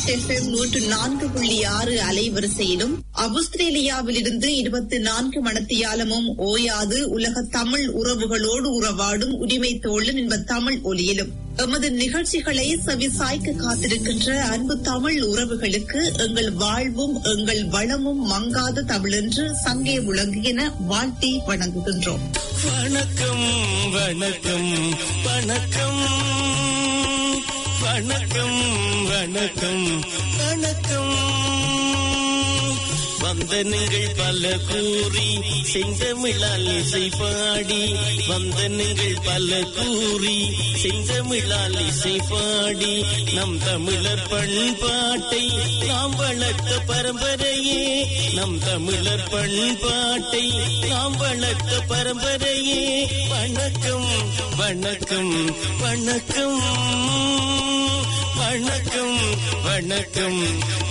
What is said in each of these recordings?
east FM நூற்று நான்கு புள்ளி ஆறு அலைவரிசையிலும் அவுஸ்திரேலியாவிலிருந்து இருபத்தி நான்கு மணத்தியாலமும் ஓயாது உலக தமிழ் உறவுகளோடு உறவாடும் உரிமை தோழன் என்ப தமிழ் ஒலியிலும் எமது நிகழ்ச்சிகளை செவிசாய்க்க காத்திருக்கின்ற அன்பு தமிழ் உறவுகளுக்கு எங்கள் வாழ்வும் எங்கள் வளமும் மங்காத தமிழென்று சங்கே விளங்குகின வாழ்த்தி வணங்குகின்றோம் வணக்கம் வணக்கம் வணக்கம் வணக்கம் வணக்கம் வணக்கம் வந்தனங்கள் பல கூறி செந்தமிழால் இசை பாடி வந்தனங்கள் பல கூறி செந்தமிழால் இசை பாடி நம் தமிழர் பண்பாட்டை நாம் வளர்த்த பரம்பரையே நம் தமிழர் பண்பாட்டை நாம் வளர்த்த பரம்பரையே வணக்கம் வணக்கம் வணக்கம் வணக்கம் வணக்கம்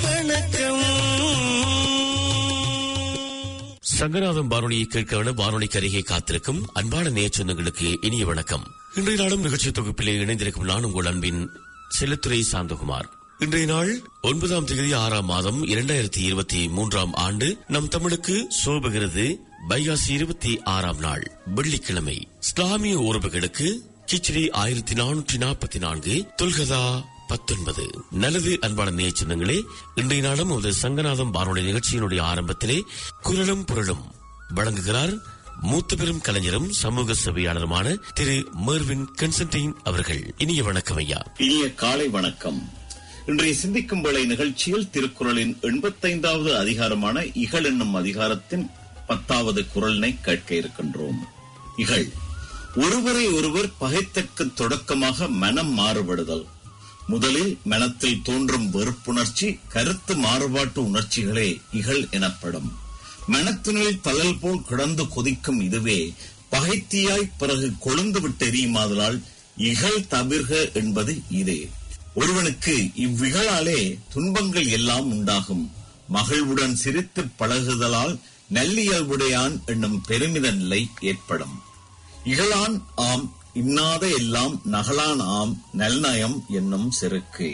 வணக்கம் சங்கநாதம் வானொலியை கேட்கவன வானொலிக்கு அருகே காத்திருக்கும் அன்பான நேச்சொந்தங்களுக்கு இனிய வணக்கம் இன்றைய நாளும் நிகழ்ச்சி தொகுப்பிலே இணைந்திருக்கும் நான் உங்கள் அன்பின் செல்லத்துறை சாந்தகுமார் இன்றைய நாள் ஒன்பதாம் தேதி ஆறாம் மாதம் இரண்டாயிரத்தி இருபத்தி மூன்றாம் ஆண்டு நம் தமிழுக்கு சோபுகிறது வைகாசி இருபத்தி ஆறாம் நாள் வெள்ளிக்கிழமை இஸ்லாமிய உறவுகளுக்கு கிச்ரி ஆயிரத்தி நானூற்றி நாற்பத்தி நான்கு தொல்கதா பத்தொன்பது நல்லது அன்பான நேச்சனங்களே இன்றைய நாளும் ஒரு சங்கநாதம் வானொலி நிகழ்ச்சியினுடைய ஆரம்பத்திலே குரலும் புரளும் வழங்குகிறார் மூத்த பெரும் கலைஞரும் சமூக சேவையாளருமான திரு மெர்வின் கன்சன்டைன் அவர்கள் இனிய வணக்கம் ஐயா இனிய காலை வணக்கம் இன்றைய சிந்திக்கும் வேளை நிகழ்ச்சியில் திருக்குறளின் எண்பத்தைந்தாவது அதிகாரமான இகழ் என்னும் அதிகாரத்தின் பத்தாவது குரலினை கேட்க இருக்கின்றோம் இகழ் ஒருவரை ஒருவர் பகைத்தற்கு தொடக்கமாக மனம் மாறுபடுதல் முதலில் மனத்தில் தோன்றும் வெறுப்புணர்ச்சி கருத்து மாறுபாட்டு உணர்ச்சிகளே இகழ் எனப்படும் மனத்தினில் தளல் போல் கிடந்து கொதிக்கும் இதுவே பகைத்தியாய் பிறகு கொழுந்து விட்டு எரியுமாதலால் இகழ் தவிர்க என்பது இதே ஒருவனுக்கு இவ்விகழாலே துன்பங்கள் எல்லாம் உண்டாகும் மகிழ்வுடன் சிரித்து பழகுதலால் நல்லியல்புடையான் என்னும் பெருமித நிலை ஏற்படும் இகழான் ஆம் இன்னாத எல்லாம் நகலான் ஆம் நல்நயம் என்னும் செருக்கு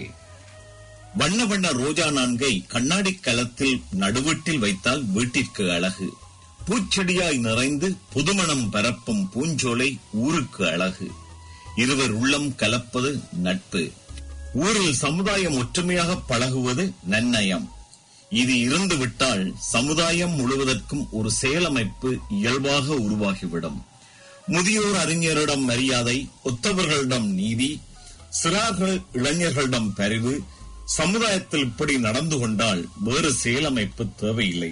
வண்ண வண்ண ரோஜா நான்கை கண்ணாடி கலத்தில் நடுவீட்டில் வைத்தால் வீட்டிற்கு அழகு பூச்செடியாய் நிறைந்து புதுமணம் பரப்பும் பூஞ்சோலை ஊருக்கு அழகு இருவர் உள்ளம் கலப்பது நட்பு ஊரில் சமுதாயம் ஒற்றுமையாக பழகுவது நன்னயம் இது இருந்து விட்டால் சமுதாயம் முழுவதற்கும் ஒரு செயலமைப்பு இயல்பாக உருவாகிவிடும் முதியோர் அறிஞரிடம் மரியாதை ஒத்தவர்களிடம் நீதி சிறார்கள் இளைஞர்களிடம் பரிவு சமுதாயத்தில் இப்படி நடந்து கொண்டால் வேறு செயலமைப்பு தேவையில்லை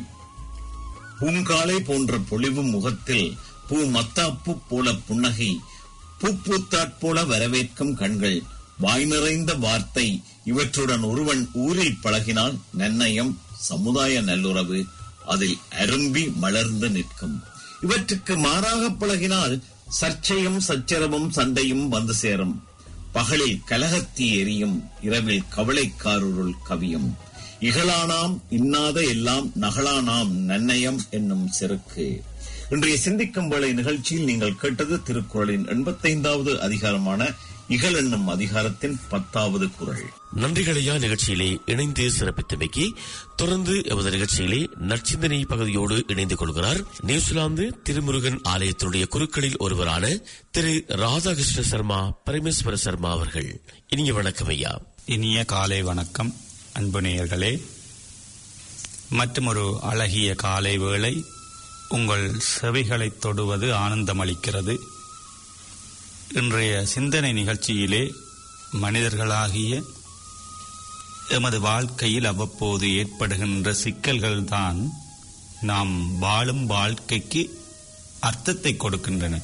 பூங்காலை போன்ற பொலிவு முகத்தில் பூ மத்தாப்பு போல புன்னகை பூ பூத்தாற் போல வரவேற்கும் கண்கள் வாய் நிறைந்த வார்த்தை இவற்றுடன் ஒருவன் ஊரில் பழகினால் நன்னயம் சமுதாய நல்லுறவு அதில் அரும்பி மலர்ந்து நிற்கும் இவற்றுக்கு மாறாக பழகினால் சர்ச்சையும் சச்சரவும் சண்டையும் வந்து சேரும் பகலில் கலகத்தி எரியும் இரவில் கவலைக்காருருள் கவியும் இகழானாம் இன்னாத எல்லாம் நகலானாம் நன்னயம் என்னும் செருக்கு இன்றைய சிந்திக்கும் வேளை நிகழ்ச்சியில் நீங்கள் கேட்டது திருக்குறளின் எண்பத்தைந்தாவது அதிகாரமான இகழ் என்னும் அதிகாரத்தின் பத்தாவது குரல் நன்றிகளையா நிகழ்ச்சியிலே இணைந்து சிறப்பித்தமைக்கு தொடர்ந்து எமது நிகழ்ச்சியிலே நற்சிந்தனை பகுதியோடு இணைந்து கொள்கிறார் நியூசிலாந்து திருமுருகன் ஆலயத்தினுடைய குருக்களில் ஒருவரான திரு ராதாகிருஷ்ண சர்மா பரமேஸ்வர சர்மா அவர்கள் இனிய வணக்கம் ஐயா இனிய காலை வணக்கம் அன்பு நேயர்களே மற்றும் ஒரு அழகிய காலை வேளை உங்கள் செவிகளைத் தொடுவது ஆனந்தமளிக்கிறது இன்றைய சிந்தனை நிகழ்ச்சியிலே மனிதர்களாகிய எமது வாழ்க்கையில் அவ்வப்போது ஏற்படுகின்ற சிக்கல்கள்தான் நாம் வாழும் வாழ்க்கைக்கு அர்த்தத்தை கொடுக்கின்றன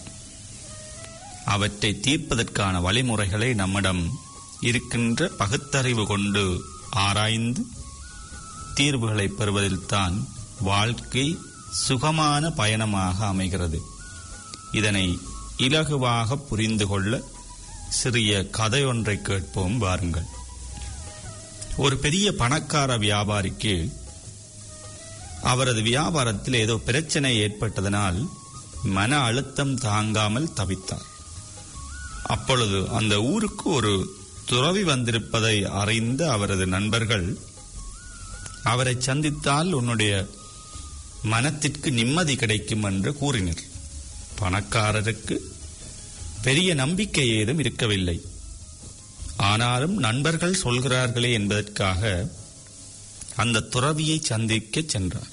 அவற்றை தீர்ப்பதற்கான வழிமுறைகளை நம்மிடம் இருக்கின்ற பகுத்தறிவு கொண்டு ஆராய்ந்து தீர்வுகளை பெறுவதில்தான் வாழ்க்கை சுகமான பயணமாக அமைகிறது இதனை இலகுவாக புரிந்து கொள்ள சிறிய கதையொன்றை கேட்போம் வாருங்கள் ஒரு பெரிய பணக்கார வியாபாரிக்கு அவரது வியாபாரத்தில் ஏதோ பிரச்சனை ஏற்பட்டதனால் மன அழுத்தம் தாங்காமல் தவித்தார் அப்பொழுது அந்த ஊருக்கு ஒரு துறவி வந்திருப்பதை அறிந்த அவரது நண்பர்கள் அவரை சந்தித்தால் உன்னுடைய மனத்திற்கு நிம்மதி கிடைக்கும் என்று கூறினர் பணக்காரருக்கு பெரிய நம்பிக்கை ஏதும் இருக்கவில்லை ஆனாலும் நண்பர்கள் சொல்கிறார்களே என்பதற்காக அந்த துறவியை சந்திக்க சென்றார்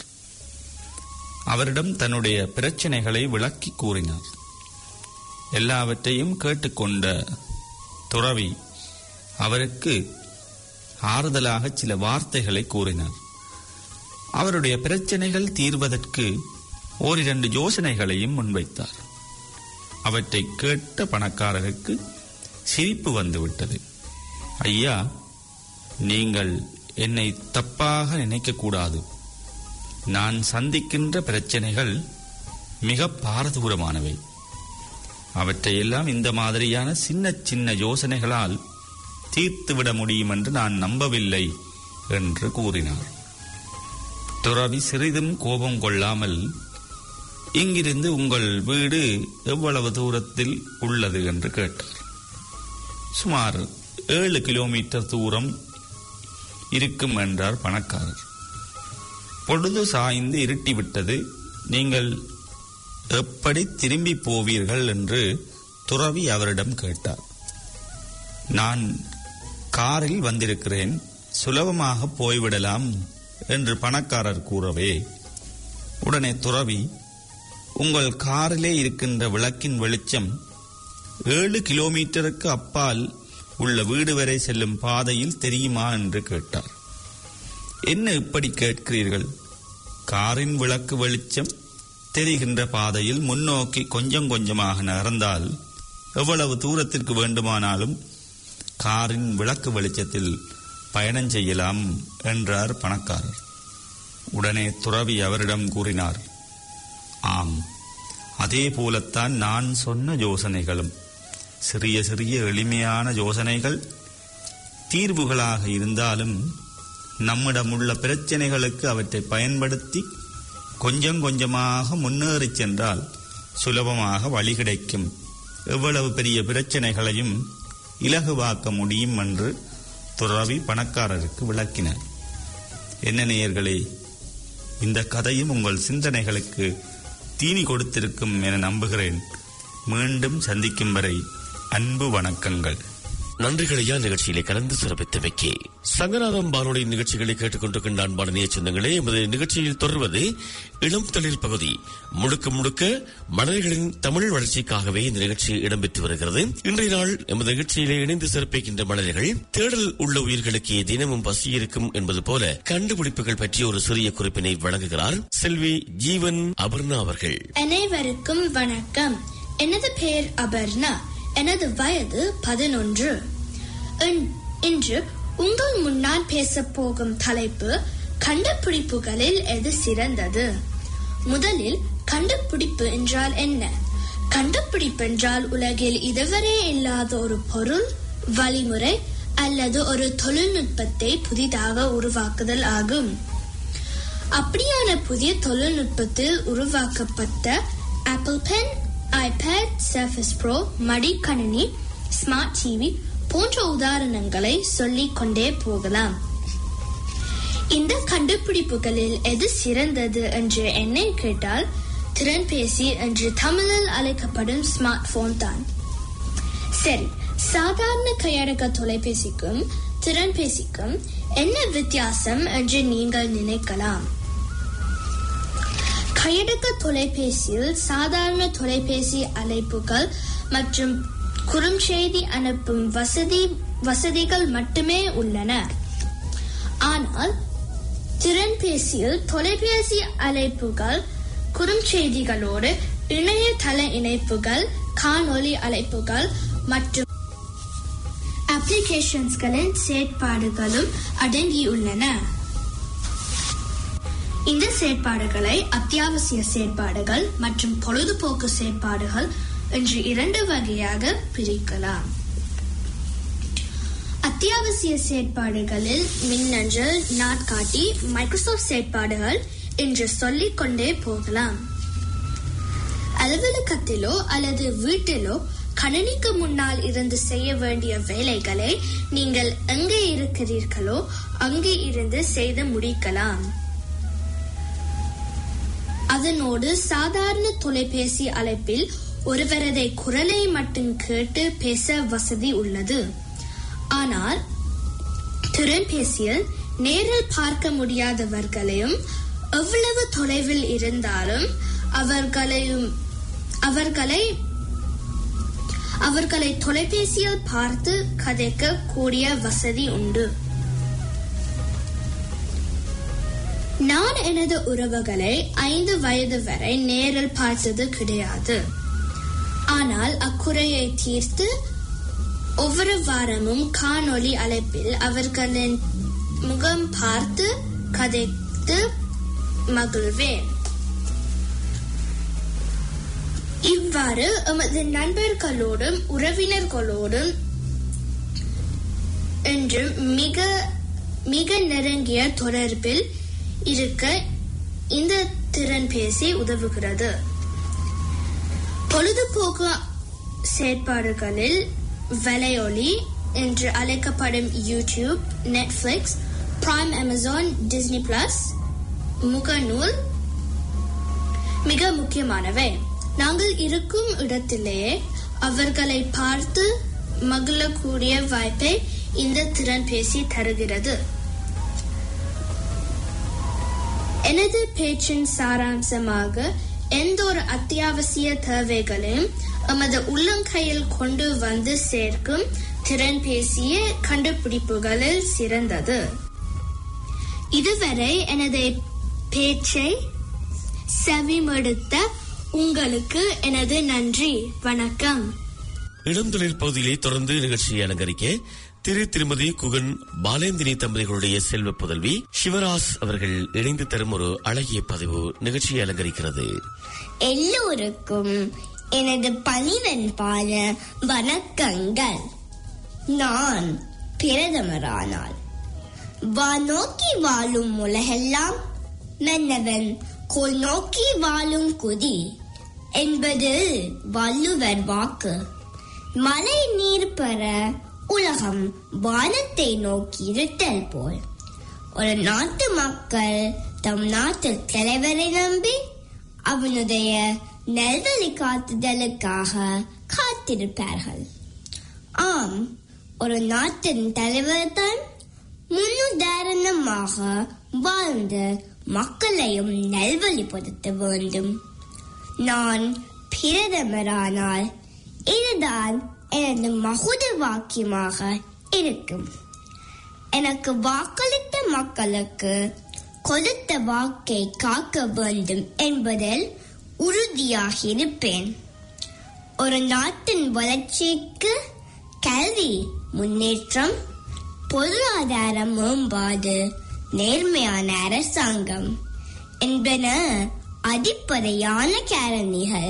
அவரிடம் தன்னுடைய பிரச்சனைகளை விளக்கி கூறினார் எல்லாவற்றையும் கேட்டுக்கொண்ட துறவி அவருக்கு ஆறுதலாக சில வார்த்தைகளை கூறினார் அவருடைய பிரச்சனைகள் தீர்வதற்கு ஓரிரண்டு யோசனைகளையும் முன்வைத்தார் அவற்றை கேட்ட பணக்காரருக்கு சிரிப்பு வந்துவிட்டது ஐயா நீங்கள் என்னை தப்பாக நினைக்கக்கூடாது நான் சந்திக்கின்ற பிரச்சனைகள் மிக பாரதூரமானவை அவற்றையெல்லாம் இந்த மாதிரியான சின்ன சின்ன யோசனைகளால் தீர்த்துவிட முடியும் என்று நான் நம்பவில்லை என்று கூறினார் துறவி சிறிதும் கோபம் கொள்ளாமல் இங்கிருந்து உங்கள் வீடு எவ்வளவு தூரத்தில் உள்ளது என்று கேட்டார் சுமார் ஏழு கிலோமீட்டர் தூரம் இருக்கும் என்றார் பணக்காரர் பொழுது சாய்ந்து இருட்டிவிட்டது நீங்கள் எப்படி திரும்பி போவீர்கள் என்று துறவி அவரிடம் கேட்டார் நான் காரில் வந்திருக்கிறேன் சுலபமாக போய்விடலாம் என்று பணக்காரர் கூறவே உடனே துறவி உங்கள் காரிலே இருக்கின்ற விளக்கின் வெளிச்சம் ஏழு கிலோமீட்டருக்கு அப்பால் உள்ள வீடு வரை செல்லும் பாதையில் தெரியுமா என்று கேட்டார் என்ன இப்படி கேட்கிறீர்கள் காரின் விளக்கு வெளிச்சம் தெரிகின்ற பாதையில் முன்னோக்கி கொஞ்சம் கொஞ்சமாக நகர்ந்தால் எவ்வளவு தூரத்திற்கு வேண்டுமானாலும் காரின் விளக்கு வெளிச்சத்தில் பயணம் செய்யலாம் என்றார் பணக்காரர் உடனே துறவி அவரிடம் கூறினார் ஆம் அதே போலத்தான் நான் சொன்ன யோசனைகளும் சிறிய சிறிய எளிமையான யோசனைகள் தீர்வுகளாக இருந்தாலும் நம்மிடம் உள்ள பிரச்சனைகளுக்கு அவற்றை பயன்படுத்தி கொஞ்சம் கொஞ்சமாக முன்னேறிச் சென்றால் சுலபமாக வழி கிடைக்கும் எவ்வளவு பெரிய பிரச்சனைகளையும் இலகுவாக்க முடியும் என்று துறவி பணக்காரருக்கு விளக்கினார் என்ன நேயர்களே இந்த கதையும் உங்கள் சிந்தனைகளுக்கு தீனி கொடுத்திருக்கும் என நம்புகிறேன் மீண்டும் சந்திக்கும் வரை அன்பு வணக்கங்கள் நன்றிகளையா நிகழ்ச்சியிலே கலந்து சிறப்பித்தமைக்கு சங்கநாதம் வானொலி நிகழ்ச்சிகளை கேட்டுக்கொண்டிருக்கின்ற அன்பான நேய சொந்தங்களே எமது நிகழ்ச்சியில் தொடர்வது இளம் தொழில் பகுதி முழுக்க முழுக்க மனிதர்களின் தமிழ் வளர்ச்சிக்காகவே இந்த நிகழ்ச்சி இடம்பெற்று வருகிறது இன்றைய நாள் எமது நிகழ்ச்சியிலே இணைந்து சிறப்பிக்கின்ற மனிதர்கள் தேடல் உள்ள உயிர்களுக்கு தினமும் பசி இருக்கும் என்பது போல கண்டுபிடிப்புகள் பற்றிய ஒரு சிறிய குறிப்பினை வழங்குகிறார் செல்வி ஜீவன் அபர்ணா அவர்கள் அனைவருக்கும் வணக்கம் எனது பெயர் அபர்ணா எனது வயது பதினொன்று இன்- இன்று உங்கள் முன்னால் பேசப் போகும் தலைப்பு கண்டுபிடிப்புகளில் எது சிறந்தது முதலில் கண்டுபிடிப்பு என்றால் என்ன கண்டுபிடிப்பு என்றால் உலகில் இதுவரை இல்லாத ஒரு பொருள் வழிமுறை அல்லது ஒரு தொழில்நுட்பத்தை புதிதாக உருவாக்குதல் ஆகும் அப்படியான புதிய தொழில்நுட்பத்தில் உருவாக்கப்பட்ட Apple pen iPad Surface Pro மடிக்கணினி ஸ்மார்ட் டிவி போன்ற உதாரணங்களை சொல்லிக் கொண்டே போகலாம் இந்த கண்டுபிடிப்புகளில் எது சிறந்தது என்று என்னை கேட்டால் திறன்பேசி என்று தமிழில் அழைக்கப்படும் ஸ்மார்ட் போன் தான் சரி சாதாரண கையடக்க தொலைபேசிக்கும் திறன்பேசிக்கும் என்ன வித்தியாசம் என்று நீங்கள் நினைக்கலாம் கையடக்க தொலைபேசியில் சாதாரண தொலைபேசி அழைப்புகள் மற்றும் குறுஞ்செய்தி அனுப்பும் வசதி வசதிகள் மட்டுமே உள்ளன ஆனால் திறன்பேசியில் தொலைபேசி அழைப்புகள் குறுஞ்செய்திகளோடு இணையதள இணைப்புகள் காணொளி அழைப்புகள் மற்றும் அப்ளிகேஷன்ஸ்களின் செயற்பாடுகளும் அடங்கியுள்ளன இந்த செயற்பாடுகளை அத்தியாவசிய செயற்பாடுகள் மற்றும் பொழுதுபோக்கு செயற்பாடுகள் என்று இரண்டு வகையாக பிரிக்கலாம் அத்தியாவசிய செயற்பாடுகளில் மின்னஞ்சல் நாட்காட்டி மைக்ரோசாஃப்ட் செயற்பாடுகள் என்று சொல்லிக் கொண்டே போகலாம் அலுவலகத்திலோ அல்லது வீட்டிலோ கணினிக்கு முன்னால் இருந்து செய்ய வேண்டிய வேலைகளை நீங்கள் எங்கே இருக்கிறீர்களோ அங்கே இருந்து செய்து முடிக்கலாம் அதனோடு சாதாரண தொலைபேசி அழைப்பில் ஒருவரதை குரலை மட்டும் கேட்டு பேச வசதி உள்ளது ஆனால் திறன்பேசியில் நேரில் பார்க்க முடியாதவர்களையும் எவ்வளவு தொலைவில் இருந்தாலும் அவர்களையும் அவர்களை அவர்களை தொலைபேசியில் பார்த்து கதைக்க கூடிய வசதி உண்டு நான் எனது உறவுகளை ஐந்து வயது வரை நேரில் பார்த்தது கிடையாது ஆனால் அக்குறையை தீர்த்து ஒவ்வொரு வாரமும் காணொளி அழைப்பில் அவர்களின் முகம் பார்த்து கதைத்து மகிழ்வேன் இவ்வாறு எமது நண்பர்களோடும் உறவினர்களோடும் என்று மிக மிக நெருங்கிய தொடர்பில் இருக்க இந்த திறன்பேசி உதவுகிறது பொழுதுபோக்கு செயற்பாடுகளில் வலையொலி என்று அழைக்கப்படும் YouTube Netflix Prime Amazon Disney plus முகநூல் மிக முக்கியமானவை நாங்கள் இருக்கும் இடத்திலேயே அவர்களை பார்த்து மகிழக்கூடிய வாய்ப்பை இந்த திறன்பேசி தருகிறது எனது பேச்சின் சாராம்சமாக எந்த ஒரு அத்தியாவசிய தேவைகளையும் எமது உள்ளங்கையில் கொண்டு வந்து சேர்க்கும் திறன்பேசிய கண்டுபிடிப்புகளில் சிறந்தது இதுவரை எனது பேச்சை செவிமடுத்த உங்களுக்கு எனது நன்றி வணக்கம் இளம் தொழில் பகுதியிலே தொடர்ந்து நிகழ்ச்சியை அலங்கரிக்க திரு திருமதி குகன் பாலேந்தினி தம்பதிகளுடைய செல்வ புதல்வி சிவராஸ் அவர்கள் இணைந்து தரும் ஒரு அழகிய பதிவு நிகழ்ச்சியை அலங்கரிக்கிறது எல்லோருக்கும் எனது பணிவன்பான வணக்கங்கள் நான் பிரதமரானால் வானோக்கி வாழும் உலகெல்லாம் மன்னவன் கோல் நோக்கி வாழும் குதி என்பது வள்ளுவர் வாக்கு மழை நீர் பெற உலகம் வானத்தை நோக்கி இருட்டல் போல் ஒரு நாட்டு மக்கள் தம் நாட்டு தலைவரை நம்பி அவனுடைய நல்வழி காத்துதலுக்காக காத்திருப்பார்கள் ஆம் ஒரு நாட்டின் தலைவர் தான் முன்னுதாரணமாக வாழ்ந்து மக்களையும் நல்வழிப்படுத்த வேண்டும் நான் பிரதமரானால் இதுதான் எனது மகுத வாக்கியமாக இருக்கும் எனக்கு வாக்களித்த மக்களுக்கு கொடுத்த வாக்கை காக்க வேண்டும் என்பதில் உறுதியாக இருப்பேன் ஒரு நாட்டின் வளர்ச்சிக்கு கல்வி முன்னேற்றம் பொருளாதார மேம்பாடு நேர்மையான அரசாங்கம் என்பன அடிப்படையான காரணிகள்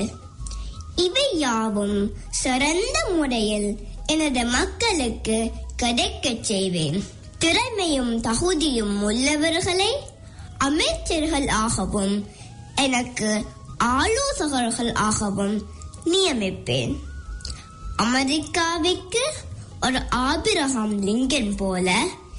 இவை யாவும் சிறந்த முறையில் எனது மக்களுக்கு கிடைக்கச் செய்வேன் திறமையும் தகுதியும் உள்ளவர்களை அமைச்சர்கள் ஆகவும் எனக்கு ஆலோசகர்கள் ஆகவும் நியமிப்பேன் அமெரிக்காவிற்கு ஒரு ஆபிரகாம் லிங்கன் போல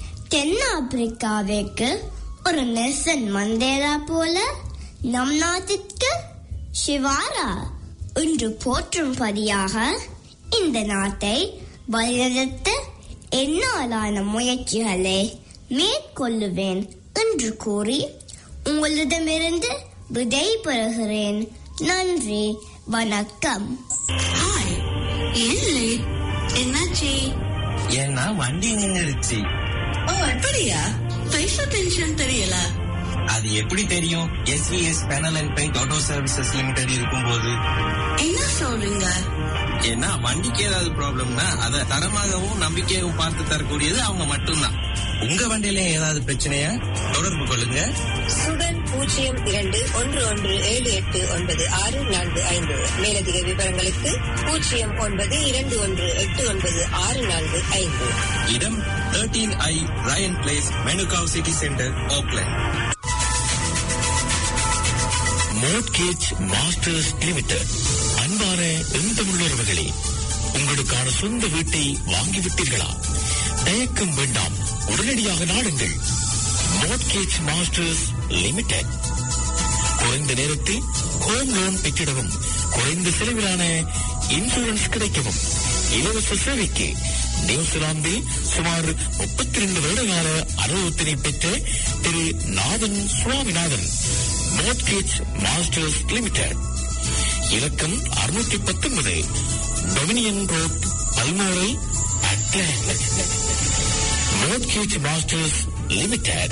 தென்னாப்பிரிக்காவிற்கு ஒரு நெல்சன் மண்டேலா போல நம் நாட்டிற்கு சிவாரா என்று போற்றும்படியாக இந்த நாட்டை வழிநடத்த என்னாலான முயற்சிகளை மேற்கொள்ளுவேன் என்று கூறி உங்களிடமிருந்து விடை பெறுகிறேன் நன்றி வணக்கம் ஹாய் ஏன் லேட் என்னாச்சு ஏன்னா வண்டி நின்னுடுச்சு ஓ அப்படியா பைசா பென்ஷன் தெரியல அது எப்படி தெரியும் SVS panel and paint auto services limited இருக்கும்போது என்ன சொல்றீங்க ஏன்னா வண்டிக்கு ஏதாவது ப்ராப்ளம்னா அதை தரமாகவும் நம்பிக்கையாகவும் பார்த்து தரக்கூடியது அவங்க மட்டும்தான் உங்க வண்டியில ஏதாவது பிரச்சனையா தொடர்பு கொள்ளுங்க சுடன் பூஜ்ஜியம் இரண்டு ஒன்று ஒன்று ஏழு எட்டு ஒன்பது ஆறு நான்கு ஐந்து மேலதிக விவரங்களுக்கு பூஜ்ஜியம் ஒன்பது இரண்டு ஒன்று எட்டு ஒன்பது ஆறு நான்கு ஐந்து இடம் தேர்ட்டீன் ஐ Ryan place Manukau city centre Auckland mortgage masters limited அன்பான எந்த உள்ளுறவுகளே உங்களுக்கான சொந்த வீட்டை வாங்கிவிட்டீர்களா தயக்கம் வேண்டாம் உடனடியாக நாடுங்கள் மோட்கேஜ் மாஸ்டர்ஸ் லிமிடெட் குறைந்த நேரத்தில் ஹோம் லோன் பெற்றிடவும் குறைந்த செலவிலான இன்சூரன்ஸ் கிடைக்கவும் இலவச சேவைக்கு நியூசிலாந்தில் சுமார் முப்பத்தி ரெண்டு வருடகால அனுபவத்தினை பெற்ற திரு Nathan Swaminathan mortgage masters limited இலக்கம் அறுநூற்றி பத்தொன்பது டொமினியன் ரோட் பல்மோரை அட்லாண்ட் மோட்கேஜ் மாஸ்டர்ஸ் லிமிடெட்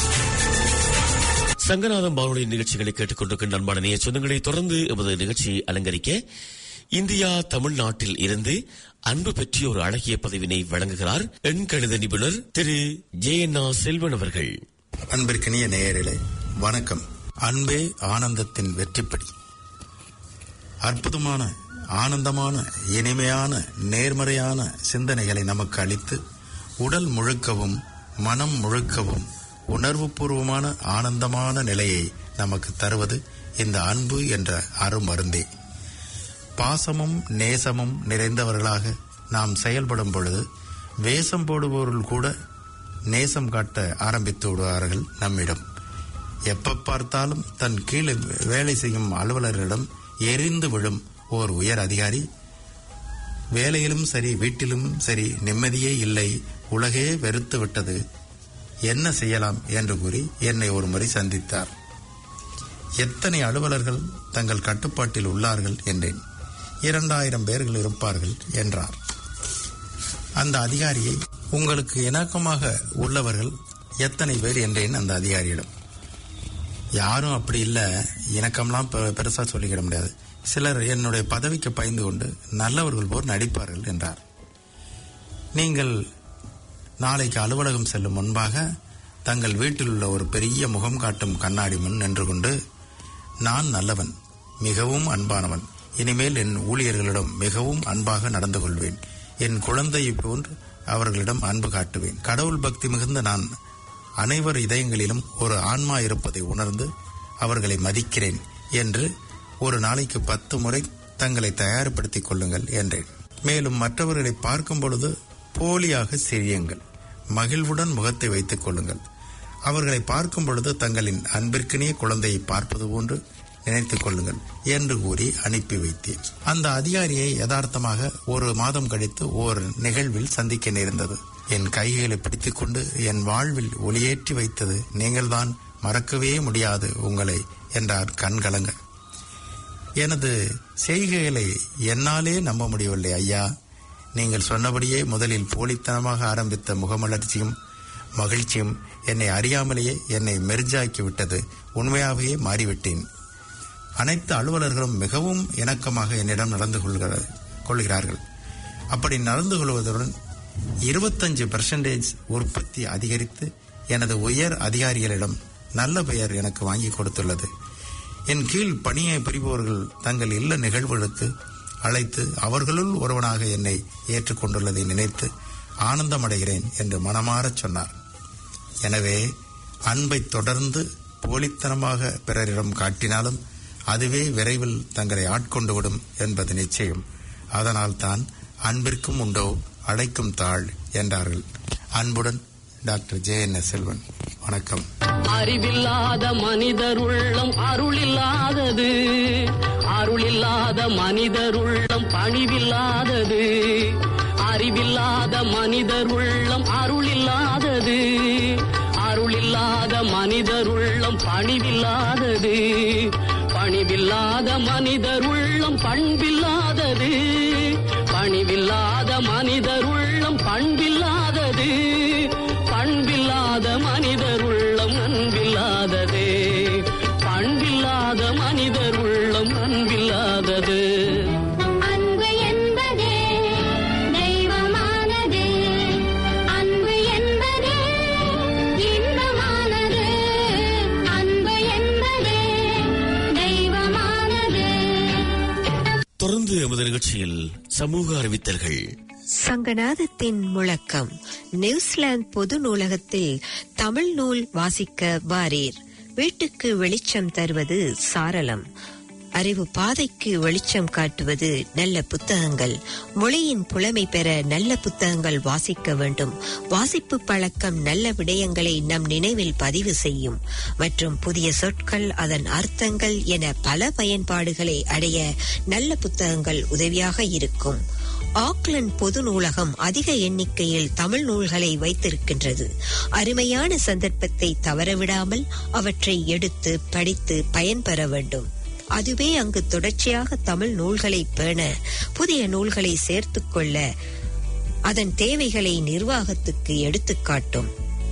சங்கநாதம் வானொலி நிகழ்ச்சிகளை கேட்டுக்கொண்டிருக்கின்ற அன்பான நேய சொந்தங்களை தொடர்ந்து எமது நிகழ்ச்சி அலங்கரிக்க இந்தியா தமிழ்நாட்டில் இருந்து அன்பு பற்றிய ஒரு அழகிய பதவினை வழங்குகிறார் எண்கணித நிபுணர் திரு ஜே என் செல்வன் அவர்கள் அன்பிற்கினிய நேயர்களே வணக்கம் அன்பே ஆனந்தத்தின் வெற்றிப்படி அற்புதமான ஆனந்தமான இனிமையான நேர்மறையான சிந்தனைகளை நமக்கு அளித்து உடல் முழுக்கவும் மனம் முழுக்கவும் உணர்வுபூர்வமான ஆனந்தமான நிலையை நமக்கு தருவது இந்த அன்பு என்ற அருமருந்தே பாசமும் நேசமும் நிறைந்தவர்களாக நாம் செயல்படும் பொழுது வேஷம் போடுபவர்கள் கூட நேசம் காட்ட ஆரம்பித்து விடுவார்கள் நம்மிடம் எப்ப பார்த்தாலும் தன் கீழே வேலை செய்யும் அலுவலர்களிடம் எரிந்து விழும் ஓர் உயர் அதிகாரி வேலையிலும் சரி வீட்டிலும் சரி நிம்மதியே இல்லை உலகே வெறுத்து விட்டது என்ன செய்யலாம் என்று கூறி என்னை ஒரு முறை சந்தித்தார் எத்தனை அலுவலர்கள் தங்கள் கட்டுப்பாட்டில் உள்ளார்கள் என்றேன் இரண்டாயிரம் பேர்கள் இருப்பார்கள் என்றார் அந்த அதிகாரியை உங்களுக்கு இணக்கமாக உள்ளவர்கள் எத்தனை பேர் என்றேன் அந்த அதிகாரியிடம் யாரும் அப்படி இல்லை இணக்கம்லாம் பெ- பெருசா சொல்லிக்கிட முடியாது சிலர் என்னுடைய பதவிக்கு பயந்து கொண்டு நல்லவர்கள் போர் நடிப்பார்கள் என்றார் நீங்கள் நாளைக்கு அலுவலகம் செல்லும் முன்பாக தங்கள் வீட்டில் உள்ள ஒரு பெரிய முகம் காட்டும் கண்ணாடி முன் நின்று கொண்டு நான் நல்லவன் மிகவும் அன்பானவன் இனிமேல் என் ஊழியர்களிடம் மிகவும் அன்பாக நடந்து கொள்வேன் என் குழந்தையை போன்று அவர்களிடம் அன்பு காட்டுவேன் கடவுள் பக்தி மிகுந்த நான் அனைவர் இதயங்களிலும் ஒரு ஆன்மா இருப்பதை உணர்ந்து அவர்களை மதிக்கிறேன் என்று ஒரு நாளைக்கு பத்து முறை தங்களை தயார்படுத்திக் கொள்ளுங்கள் என்றேன் மேலும் மற்றவர்களை பார்க்கும் பொழுது போலியாக சிரியுங்கள் மகிழ்வுடன் முகத்தை வைத்துக் கொள்ளுங்கள் அவர்களை பார்க்கும் பொழுது தங்களின் அன்பிற்கினிய குழந்தையை பார்ப்பது போன்று நினைத்துக் கொள்ளுங்கள் என்று கூறி அனுப்பி வைத்தேன் அந்த அதிகாரியை யதார்த்தமாக ஒரு மாதம் கழித்து ஓர் நிகழ்வில் சந்திக்க நேர்ந்தது என் கைகளை பிடித்துக் கொண்டு என் வாழ்வில் ஒளியேற்றி வைத்தது நீங்கள்தான் மறக்கவே முடியாது உங்களை என்றார் கண்கலங்க எனது செய்கைகளை என்னாலே நம்ப முடியவில்லை ஐயா நீங்கள் சொன்னபடியே முதலில் போலித்தனமாக ஆரம்பித்த முகமலர்ச்சியும் மகிழ்ச்சியும் என்னை அறியாமலேயே என்னை மெர்ஜாக்கி விட்டது உண்மையாகவே மாறிவிட்டேன் அனைத்து அலுவலர்களும் மிகவும் இணக்கமாக என்னிடம் நடந்து கொள்கிற- கொள்கிறார்கள் அப்படி நடந்து கொள்வதுடன் இருபத்தஞ்சு பெர்சன்டேஜ் உற்பத்தி அதிகரித்து எனது உயர் அதிகாரிகளிடம் நல்ல பெயர் எனக்கு வாங்கி கொடுத்துள்ளது என் கீழ் பணியை புரிபவர்கள் தங்கள் இல்ல நிகழ்வுகளுக்கு அழைத்து அவர்களுள் ஒருவனாக என்னை ஏற்றுக்கொண்டுள்ளதை நினைத்து ஆனந்தமடைகிறேன் என்று மனமாறச் சொன்னார் எனவே அன்பை தொடர்ந்து போலித்தனமாக பிறரிடம் காட்டினாலும் அதுவே விரைவில் தங்களை ஆட்கொண்டு விடும் என்பது நிச்சயம் அதனால் தான் அன்பிற்கும் உண்டோ அழைக்கும் தாழ் என்றார்கள் அன்புடன் doctor J N S Selvan வணக்கம் அறிவில்லாத மனிதர் உள்ளம் அருளில்லாதது அருளில்லாத மனிதர் உள்ளம் பணிவில்லாதது அறிவில்லாத மனிதர் உள்ளம் அருளில்லாதது அருளில்லாத மனிதர் உள்ளம் பணிவில்லாதது பணிவில்லாத மனிதர் உள்ளம் பண்பில்லாதது பணிவில்லாத மனிதர் உள்ளம் பண்பில்லாதது பண்பில்லாத மனிதர் உள்ளம் அன்பில்லாதது பண்பில்லாத மனிதர் உள்ளம் அன்பில்லாதது அன்பு என்பதே தெய்வமானது அன்பு என்பதே இன்பமானது அன்பு என்பதே தெய்வமானது தொடர்ந்து எமது நிகழ்ச்சியில் சமூக அறிவித்தல்கள் சங்கநாதத்தின் முழக்கம் நியூசிலாந்து பொது நூலகத்தில் தமிழ் நூல் வாசிக்க வாரீர் வீட்டுக்கு வெளிச்சம் தருவது சாரலம் அறிவு பாதைக்கு வெளிச்சம் காட்டுவது நல்ல புத்தகங்கள் மொழியின் புலமை பெற நல்ல புத்தகங்கள் வாசிக்க வேண்டும் வாசிப்பு பழக்கம் நல்ல விடயங்களை நம் நினைவில் பதிவு செய்யும் மற்றும் புதிய சொற்கள் அதன் அர்த்தங்கள் என பல பயன்பாடுகளை அடைய நல்ல புத்தகங்கள் உதவியாக இருக்கும் ஆக்லண்ட் பொது நூலகம் அதிக எண்ணிக்கையில் தமிழ் நூல்களை வைத்திருக்கின்றது அருமையான சந்தர்ப்பத்தை தவறவிடாமல் அவற்றை எடுத்து படித்து பயன்பெற வேண்டும் அதுவே அங்கு தொடர்ச்சியாக தமிழ் நூல்களை பேண புதிய நூல்களை சேர்த்துக் கொள்ள அதன் தேவைகளை நிர்வாகத்துக்கு எடுத்துக்காட்டும்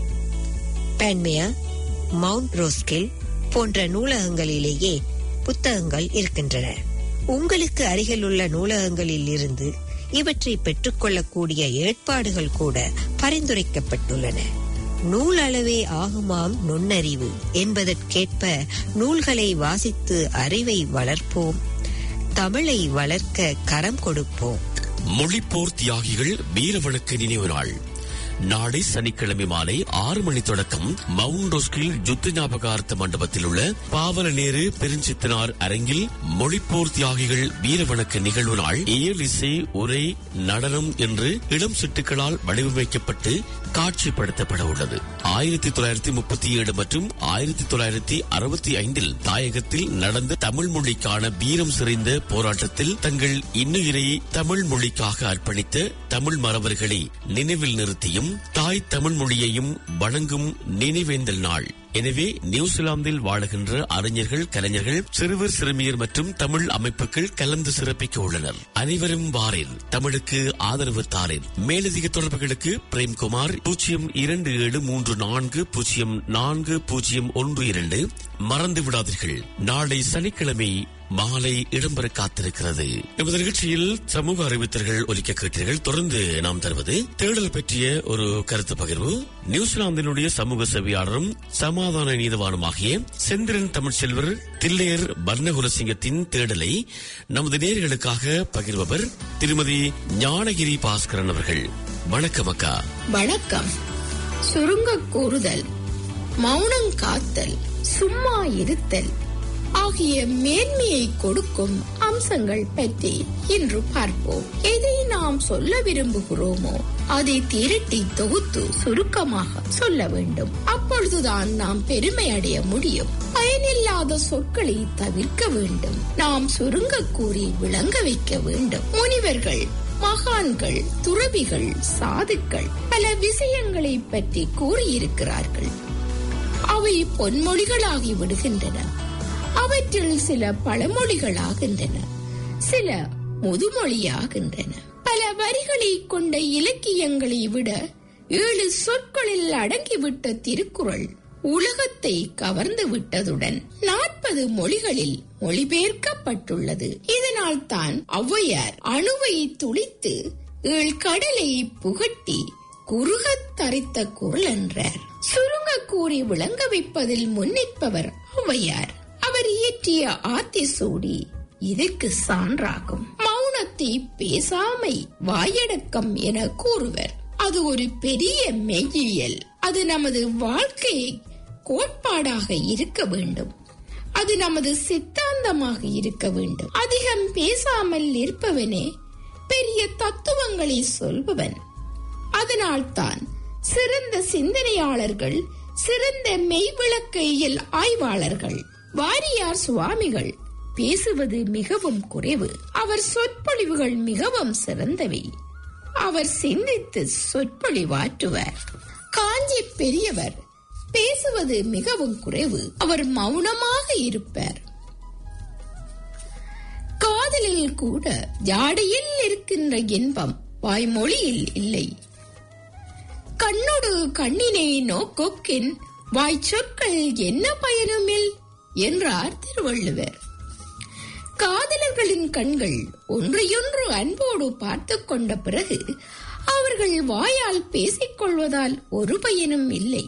பேன்மேயா மவுண்ட் ரோஸ்கில் போன்ற நூலகங்களிலேயே புத்தகங்கள் இருக்கின்றன உங்களுக்கு அருகிலுள்ள நூலகங்களில் இருந்து இவற்றை பெற்றுக்கொள்ளக்கூடிய ஏற்பாடுகள் கூட பரிந்துரைக்கப்பட்டுள்ளன நூல் அளவே ஆகுமாம் நுண்ணறிவு என்பதற்கேற்ப நூல்களை வாசித்து அறிவை வளர்ப்போம் தமிழை வளர்க்க கரம் கொடுப்போம் மொழிப்போர் தியாகிகள் வீரவணக்க நினைவு நாள் நாளை சனிக்கிழமை மாலை ஆறு மணி தொடக்கம் மவுண்ட் ரோஸ்கில் யுத்த ஞாபகார்த்த மண்டபத்தில் உள்ள பாவல நேரு பெருஞ்சித்தனார் அரங்கில் மொழிப்போர் தியாகிகள் வீரவணக்க நிகழ்வு நாள் இயல் இசை உரை நடனம் என்று இளம் சிட்டுகளால் வடிவமைக்கப்பட்டு காட்சிப்படுத்தப்பட உள்ளது ஆயிரத்தி தொள்ளாயிரத்தி முப்பத்தி ஏழு மற்றும் ஆயிரத்தி தொள்ளாயிரத்தி அறுபத்தி ஐந்தில் தாயகத்தில் நடந்த தமிழ் மொழிக்கான வீரம் சிறைந்த போராட்டத்தில் தங்கள் இன்னுயிரை தமிழ் மொழிக்காக அர்ப்பணித்த தமிழ் மறவர்களை நினைவில் நிறுத்தியும் தாய் தமிழ் மொழியையும் வணங்கும் நினைவேந்தல் நாள் எனவே நியூசிலாந்தில் வாழுகின்ற அறிஞர்கள் கலைஞர்கள் சிறுவர் சிறுமியர் மற்றும் தமிழ் அமைப்புகள் கலந்து சிறப்பிக்க உள்ளனர் அனைவரும் வாரேன் தமிழுக்கு ஆதரவு தாரேன் மேலதிக தொடர்புகளுக்கு பிரேம்குமார் பூஜ்ஜியம் இரண்டு ஏழு மூன்று நான்கு பூஜ்ஜியம் நான்கு பூஜ்ஜியம் ஒன்று இரண்டு மறந்து விடாதீர்கள் நாளை சனிக்கிழமை மாலை இடம்பெற காத்திருக்கிறது எமது நிகழ்ச்சியில் சமூக அறிவித்தல்கள் ஒலிக்க கேட்டீர்கள் தொடர்ந்து நாம் தருவது தேடல் பற்றிய ஒரு கருத்து பகிர்வு நியூசிலாந்தினுடைய சமூக சேவையாளரும் சமாதான நீதவானுமாகிய செந்திரன் தமிழ்ச்செல்வர் தில்லையர் பர்ணகுலசிங்கத்தின் தேடலை நமது நேர்களுக்காக பகிர்பவர் திருமதி ஞானகிரி பாஸ்கரன் அவர்கள் வணக்கம் அக்கா வணக்கம் சுருங்க கூறுதல் மௌனம் காத்தல் சும்மா இருத்தல் ஆகிய மேன்மையை கொடுக்கும் அம்சங்கள் பற்றி இன்று பார்ப்போம் எதை நாம் சொல்ல விரும்புகிறோமோ அதை திரட்டி தொகுத்து சுருக்கமாக சொல்ல வேண்டும் அப்பொழுதுதான் நாம் பெருமை அடைய முடியும் பயனில்லாத சொற்களை தவிர்க்க வேண்டும் நாம் சுருங்க கூறி விளங்க வைக்க வேண்டும் முனிவர்கள் மகான்கள் துறவிகள் சாதுக்கள் பல விஷயங்களை பற்றி கூறியிருக்கிறார்கள் அவை பொன்மொழிகளாகி விடுகின்றன அவற்றில் சில பழமொழிகளாகின்றன சில முதுமொழியாகின்றன பல வரிகளை கொண்ட இலக்கியங்களை விட ஏழு சொற்களில் அடங்கிவிட்ட திருக்குறள் உலகத்தை கவர்ந்து விட்டதுடன் நாற்பது மொழிகளில் மொழிபெயர்க்கப்பட்டுள்ளது இதனால் தான் ஔவையார் அணுவை துளித்து ஏழ் கடலை புகட்டி குறுகத் தரித்த குரல் என்றார் சுருங்க கூறி விளங்க வைப்பதில் முன்னிற்பவர் ஔவையார் அவர் இயற்றிய ஆத்திசூடி இதற்கு சான்றாகும் மௌனத்தை பேசாமை வாயடக்கம் என கூறுவர் அது ஒரு பெரிய மெய்யியல் அது நமது வாழ்க்கை கோட்பாடாக இருக்க வேண்டும் அது நமது சித்தாந்தமாக இருக்க வேண்டும் அதிகம் பேசாமல் இருப்பவனே பெரிய தத்துவங்களை சொல்பவன் அதனால்தான் சிறந்த சிந்தனையாளர்கள் சிறந்த மெய்விளக்கையில் ஆய்வாளர்கள் வாரியார் சுவாமிகள் பேசுவது மிகவும் குறைவு அவர் சொற்பொழிவுகள் மிகவும் சிறந்தவை அவர் சிந்தித்து சொற்பொழிவாற்றுவார் காஞ்சி பெரியவர் பேசுவது மிகவும் குறைவு அவர் மௌனமாக இருப்பார் காதலில் கூட ஜாடையில் இருக்கின்ற இன்பம் வாய்மொழியில் இல்லை கண்ணோடு கண்ணினை நோக்கொக்கின் வாய் சொற்கள் என்ன பயனுமில் என்றார் திருவள்ளுவர் காதலர்களின் கண்கள் ஒன்றையொன்று அன்போடு பார்த்து கொண்ட பிறகு அவர்கள் வாயால் பேசிக் கொள்வதால் ஒரு பயனும் இல்லை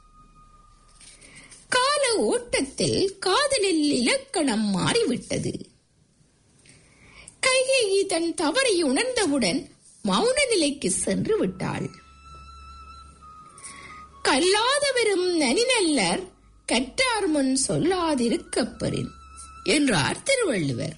கால ஓட்டத்தில் காதலில் இலக்கணம் மாறிவிட்டது கைகேயி தன் தவறை உணர்ந்தவுடன் மௌன நிலைக்கு சென்று விட்டாள் கல்லாதவரும் நனிநல்லர் கற்றார் முன் சொல்லாதிருக்கப் பெறின் என்றார் திருவள்ளுவர்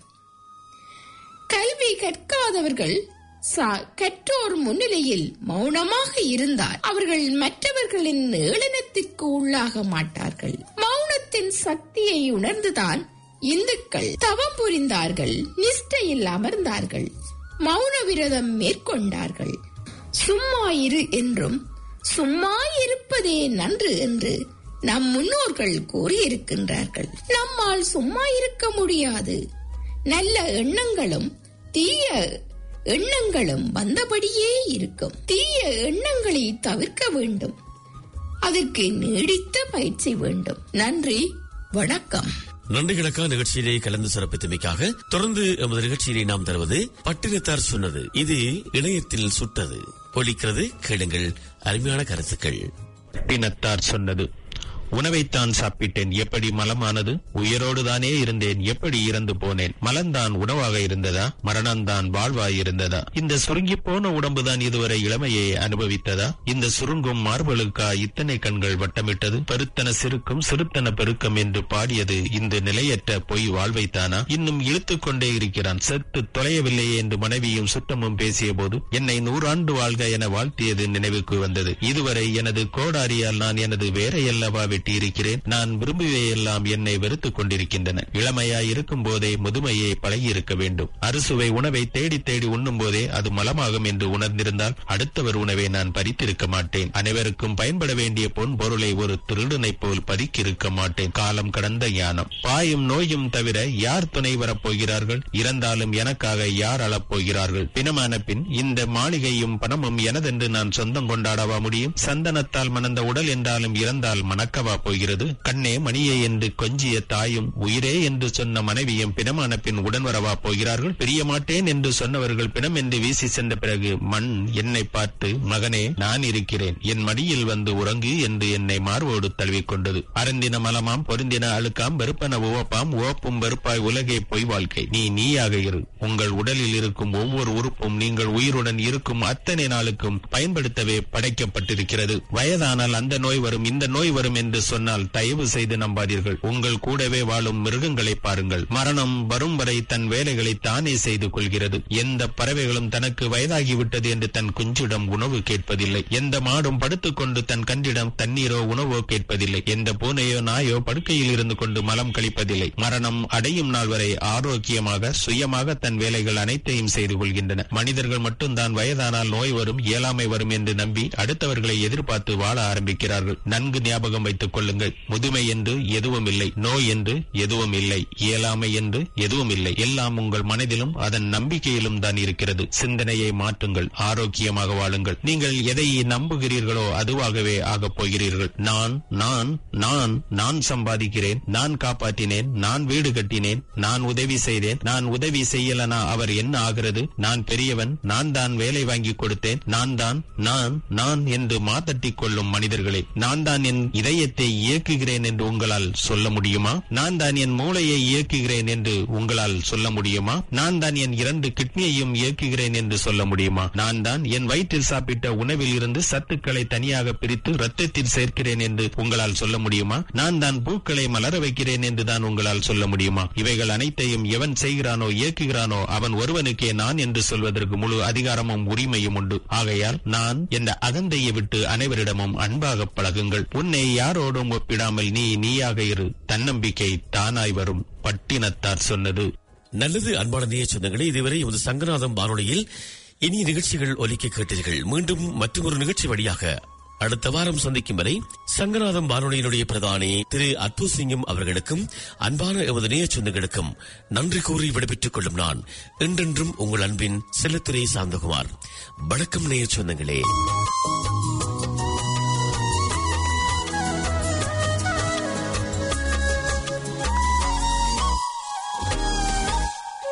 கல்வி கற்காதவர்கள் சா- கற்றோர் முன்னிலையில் மௌனமாக இருந்தால் அவர்கள் மற்றவர்களின் ஏளனத்திற்கு உள்ளாக மாட்டார்கள் மௌனத்தின் சக்தியை உணர்ந்துதான் இந்துக்கள் தவம் புரிந்தார்கள் நிஷ்டையில் அமர்ந்தார்கள் மௌன விரதம் மேற்கொண்டார்கள் சும்மா இரு என்றும் சும்மா இருப்பதே நன்று என்று நம் முன்னோர்கள் கூறியிருக்கின்றார்கள் நம்மால் சும்மா இருக்க முடியாது நல்ல எண்ணங்களும் தீய எண்ணங்களும் வந்தபடியே இருக்கும் தீய எண்ணங்களை தவிர்க்க வேண்டும் அதற்கு நீடித்த பயிற்சி வேண்டும் நன்றி வணக்கம் நன்றிகளுக்கா நிகழ்ச்சியிலே கலந்து சிறப்பித்தமைக்காக தொடர்ந்து எமது நிகழ்ச்சியிலே நாம் தருவது பட்டினத்தார் சொன்னது இது இணையத்தில் சுட்டது ஒலிக்கிறது கேளுங்கள் அருமையான கருத்துக்கள் பட்டினத்தார் சொன்னது உணவைத்தான் சாப்பிட்டேன் எப்படி மலமானது உயிரோடு தானே இருந்தேன் எப்படி இறந்து போனேன் மலம்தான் உணவாக இருந்ததா மரணம்தான் வாழ்வாய் இருந்ததா இந்த சுருங்கி போன உடம்புதான் இதுவரை இளமையை அனுபவித்ததா இந்த சுருங்கும் மார்பலுக்கா இத்தனை கண்கள் வட்டமிட்டது பெருத்தன சிறுக்கும் சிறுத்தன பெருக்கம் என்று பாடியது இந்த நிலையற்ற பொய் வாழ்வைத்தானா இன்னும் இழுத்துக் கொண்டே இருக்கிறான் செத்து தொலையவில்லையே என்று மனைவியும் சுத்தமும் பேசிய போது என்னை நூறாண்டு வாழ்க என வாழ்த்தியது நினைவுக்கு வந்தது இதுவரை எனது கோடாரியால் நான் எனது வேரையல்லவா வெட்டியிருக்கிறேன் நான் விரும்புவையெல்லாம் என்னை வெறுத்துக் கொண்டிருக்கின்றன இளமையாய் இருக்கும் போதே முதுமையை பழகியிருக்க வேண்டும் அறுசுவை உணவை தேடி தேடி உண்ணும் போதே அது மலமாகும் என்று உணர்ந்திருந்தால் அடுத்தவர் உணவை நான் பறித்திருக்க மாட்டேன் அனைவருக்கும் பயன்பட வேண்டிய பொன் பொருளை ஒரு திருடனைப் போல் பறிக்கிருக்க மாட்டேன் காலம் கடந்த ஞானம் பாயும் நோயும் தவிர யார் துணை வரப் போகிறார்கள் இறந்தாலும் எனக்காக யார் அழப் போகிறார்கள் பிணமான பின் இந்த மாளிகையும் பணமும் எனதென்று நான் சொந்தம் கொண்டாடவா முடியும் சந்தனத்தால் மணந்த உடல் என்றாலும் இறந்தால் மணக்கவா போகிறது கண்ணே மணியே என்று கொஞ்சிய தாயும் உயிரே என்று சொன்ன மனைவியும் பிணமான பின் உடன் வரவா போகிறார்கள் பிரிய மாட்டேன் என்று சொன்னவர்கள் பிணம் என்று வீசி சென்ற பிறகு மண் என்னை பார்த்து மகனே நான் இருக்கிறேன் என் மடியில் வந்து உறங்கு என்று என்னை மார்போடு தழுவிக்கொண்டது அருந்தின மலமாம் பொருந்தின அழுக்காம் வெறுப்பன உவப்பாம் உவப்பும் வெறுப்பாய் உலகே பொய் வாழ்க்கை நீ நீயாக இரு உங்கள் உடலில் இருக்கும் ஒவ்வொரு உறுப்பும் நீங்கள் உயிருடன் இருக்கும் அத்தனை நாளுக்கும் பயன்படுத்தவே படைக்கப்பட்டிருக்கிறது வயதானால் அந்த நோய் வரும் இந்த நோய் வரும் என்று சொன்னால் தயவு செய்து நம்பாதீர்கள் உங்கள் கூடவே வாழும் மிருகங்களை பாருங்கள் மரணம் வரும் வரை தன் வேலைகளை தானே செய்து கொள்கிறது எந்த பறவைகளும் தனக்கு வயதாகிவிட்டது என்று தன் குஞ்சிடம் உணவு கேட்பதில்லை எந்த மாடும் படுத்துக்கொண்டு தன் கன்றிடம் தண்ணீரோ உணவோ கேட்பதில்லை எந்த பூனையோ நாயோ படுக்கையில் இருந்து கொண்டு மலம் கழிப்பதில்லை மரணம் அடையும் நாள் வரை ஆரோக்கியமாக சுயமாக தன் வேலைகள் அனைத்தையும் செய்து கொள்கின்றன மனிதர்கள் மட்டும்தான் வயதானால் நோய் வரும் இயலாமை வரும் என்று நம்பி அடுத்தவர்களை எதிர்பார்த்து வாழ ஆரம்பிக்கிறார்கள் நன்கு ஞாபகம் வைத்துக் கொள்ளுங்கள் முதுமை என்று எதுவும் இல்லை நோய் என்று எதுவும் இல்லை இயலாமை என்று எதுவும் இல்லை எல்லாம் உங்கள் மனதிலும் அதன் நம்பிக்கையிலும் தான் இருக்கிறது சிந்தனையை மாற்றுங்கள் ஆரோக்கியமாக வாழுங்கள் நீங்கள் எதை நம்புகிறீர்களோ அதுவாகவே ஆகப் போகிறீர்கள் நான் நான் நான் நான் சம்பாதிக்கிறேன் நான் காப்பாற்றினேன் நான் வீடு கட்டினேன் நான் உதவி செய்தேன் நான் உதவி செய்யலனா அவர் என்ன ஆகிறது நான் பெரியவன் நான் தான் வேலை வாங்கி கொடுத்தேன் நான் தான் நான் நான் என்று மாத்தட்டிக் கொள்ளும் மனிதர்களே நான் தான் என் இதயத்தை இயக்குகிறேன் என்று உங்களால் சொல்ல முடியுமா நான் தான் என் மூளையை இயக்குகிறேன் என்று உங்களால் சொல்ல முடியுமா நான் தான் என் இரண்டு கிட்னியையும் இயக்குகிறேன் என்று சொல்ல முடியுமா நான் தான் என் வயிற்றில் சாப்பிட்ட உணவில் இருந்து சத்துக்களை தனியாக பிரித்து ரத்தத்தில் சேர்க்கிறேன் என்று உங்களால் சொல்ல முடியுமா நான் தான் பூக்களை மலர வைக்கிறேன் என்று தான் உங்களால் சொல்ல முடியுமா இவைகள் அனைத்தையும் எவன் செய்கிறானோ இயக்குகிறானோ அவன் ஒருவனுக்கே நான் என்று சொல்வதற்கு முழு அதிகாரமும் உரிமையும் உண்டு ஆகையால் நான் என்ற அகந்தையை விட்டு அனைவரிடமும் அன்பாக பழகுங்கள் உன்னை யாரோடும் ஒப்பிடாமல் நீ நீயாக இரு தன்னம்பிக்கை தானாய் வரும் பட்டினத்தார் சொன்னது நல்லது அன்பான நேய சொந்தங்களே இதுவரை எமது சங்கநாதம் வானொலியில் இனிய நிகழ்ச்சிகள் ஒலிக்க கேட்டீர்கள் மீண்டும் மற்றொரு நிகழ்ச்சி வழியாக அடுத்த வாரம் சந்திக்கும் வரை சங்கநாதம் வானொலியினுடைய பிரதானி திரு அற்பு சிங்கம் அவர்களுக்கும் அன்பான எமது நேய சொந்தங்களுக்கும் நன்றி கூறி விடைபெற்றுக் கொள்ளும் நான் என்றென்றும் உங்கள் அன்பின் செல்லத்துறை சாந்தகுமார் வணக்கம் நேய சொந்தங்களே